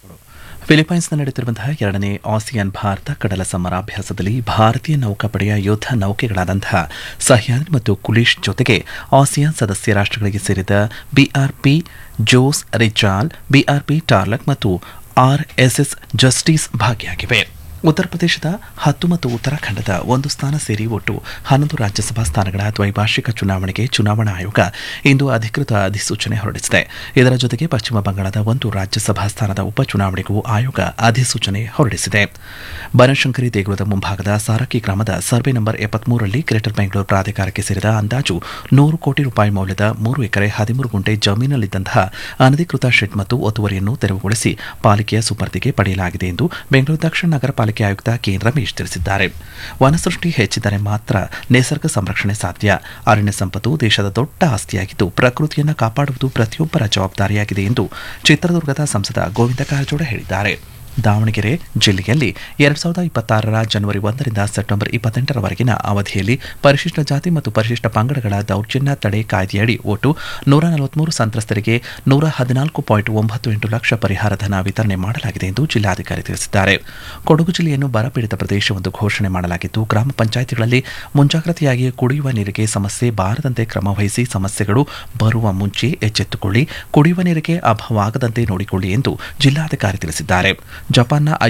ಫಿಲಿಪೈನ್ಸ್ನ ನಡೆಯುತ್ತಿರುವಂತಹ ಎರಡನೇ ಆಸಿಯಾನ್ ಭಾರತ ಕಡಲ ಸಮರಾಭ್ಯಾಸದಲ್ಲಿ ಭಾರತೀಯ ನೌಕಾಪಡೆಯ ಯುದ್ಧ ನೌಕೆಗಳಾದಂತಹ ಸಹ್ಯಾದ್ರಿ ಮತ್ತು ಕುಲಿಶ್ ಜೊತೆಗೆ ಆಸಿಯಾನ್ ಸದಸ್ಯ ರಾಷ್ಟ್ರಗಳಿಗೆ ಸೇರಿದ BRP Jose Rizal BRP Tarlac ಮತ್ತು ಆರ್ಎಸ್ಎಸ್ ಜಸ್ಟಿಸ್ ಭಾಗಿಯಾಗಿವೆ ಉತ್ತರ ಪ್ರದೇಶದ ಹತ್ತು ಮತ್ತು ಉತ್ತರಾಖಂಡದ ಒಂದು ಸ್ಥಾನ ಸೇರಿ ಒಟ್ಟು ಹನ್ನೊಂದು ರಾಜ್ಯಸಭಾ ಸ್ಥಾನಗಳ ದ್ವೈವಾರ್ಷಿಕ ಚುನಾವಣೆಗೆ ಚುನಾವಣಾ ಆಯೋಗ ಇಂದು ಅಧಿಕೃತ ಅಧಿಸೂಚನೆ ಹೊರಡಿಸಿದೆ ಇದರ ಜೊತೆಗೆ ಪಶ್ಚಿಮ ಬಂಗಾಳದ ಒಂದು ರಾಜ್ಯಸಭಾ ಸ್ಥಾನದ ಉಪಚುನಾವಣೆಗೂ ಆಯೋಗ ಅಧಿಸೂಚನೆ ಹೊರಡಿಸಿದೆ ಬನಶಂಕರಿ ದೇಗುಲದ ಮುಂಭಾಗದ ಸಾರಕ್ಕಿ ಗ್ರಾಮದ ಸರ್ವೆ ನಂಬರ್ ಎಪ್ಪತ್ಮೂರರಲ್ಲಿ ಗ್ರೇಟರ್ ಬೆಂಗಳೂರು ಪ್ರಾಧಿಕಾರಕ್ಕೆ ಸೇರಿದ ಅಂದಾಜು ನೂರು ಕೋಟಿ ರೂಪಾಯಿ ಮೌಲ್ಯದ ಮೂರು ಎಕರೆ ಹದಿಮೂರು ಗುಂಟೆ ಜಮೀನಲ್ಲಿದ್ದಂತಹ ಅನಧಿಕೃತ ಶೆಡ್ ಮತ್ತು ಒತ್ತುವರಿಯನ್ನು ತೆರವುಗೊಳಿಸಿ ಪಾಲಿಕೆಯ ಸುಪರ್ದಿಗೆ ಪಡೆಯಲಾಗಿದೆ ಎಂದು ಬೆಂಗಳೂರು ದಕ್ಷಿಣ ನಗರ ಪಾಲಿಕೆ ಆಯುಕ್ತ ಕೆ ರಮೇಶ್ ತಿಳಿಸಿದ್ದಾರೆ ವನಸೃಷ್ಟಿ ಹೆಚ್ಚಿದರೆ ಮಾತ್ರ ನಿಸರ್ಗ ಸಂರಕ್ಷಣೆ ಸಾಧ್ಯ ಅರಣ್ಯ ಸಂಪತ್ತು ದೇಶದ ದೊಡ್ಡ ಆಸ್ತಿಯಾಗಿದ್ದು ಪ್ರಕೃತಿಯನ್ನು ಕಾಪಾಡುವುದು ಪ್ರತಿಯೊಬ್ಬರ ಜವಾಬ್ದಾರಿಯಾಗಿದೆ ಎಂದು ಚಿತ್ರದುರ್ಗದ ಸಂಸದ ಗೋವಿಂದ ಕಾರಜೋಳ ಹೇಳಿದ್ದಾರೆ ದಾವಣಗೆರೆ ಜಿಲ್ಲೆಯಲ್ಲಿ ಎರಡ್ ಸಾವಿರದ ಇಪ್ಪತ್ತಾರರ ಜನವರಿ ಒಂದರಿಂದ ಸೆಪ್ಟೆಂಬರ್ ಇಪ್ಪತ್ತೆಂಟರವರೆಗಿನ ಅವಧಿಯಲ್ಲಿ ಪರಿಶಿಷ್ಟ ಜಾತಿ ಮತ್ತು ಪರಿಶಿಷ್ಟ ಪಂಗಡಗಳ ದೌರ್ಜನ್ಯ ತಡೆ ಕಾಯ್ದೆಯಡಿ ಒಟ್ಟು ನೂರ ನಲವತ್ಮೂರು ಸಂತ್ರಸ್ತರಿಗೆ ನೂರ ಹದಿನಾಲ್ಕು ಪಾಯಿಂಟ್ ಒಂಬತ್ತು ಎಂಟು ಲಕ್ಷ ಪರಿಹಾರ ಧನ ವಿತರಣೆ ಮಾಡಲಾಗಿದೆ ಎಂದು ಜಿಲ್ಲಾಧಿಕಾರಿ ತಿಳಿಸಿದ್ದಾರೆ ಕೊಡಗು ಜಿಲ್ಲೆಯನ್ನು ಬರಪೀಡಿತ ಪ್ರದೇಶವೆಂದು ಘೋಷಣೆ ಮಾಡಲಾಗಿದ್ದು ಗ್ರಾಮ ಪಂಚಾಯಿತಿಗಳಲ್ಲಿ ಮುಂಜಾಗ್ರತೆಯಾಗಿ ಕುಡಿಯುವ ನೀರಿಗೆ ಸಮಸ್ಯೆ ಬಾರದಂತೆ ಕ್ರಮ ವಹಿಸಿ ಸಮಸ್ಯೆಗಳು ಬರುವ ಮುಂಚೆ ಎಚ್ಚೆತ್ತುಕೊಳ್ಳಿ ಕುಡಿಯುವ ನೀರಿಗೆ ಅಭಾವವಾಗದಂತೆ ನೋಡಿಕೊಳ್ಳಿ ಎಂದು ಜಿಲ್ಲಾಧಿಕಾರಿ ತಿಳಿಸಿದ್ದಾರೆ ಜಪಾನ್ನ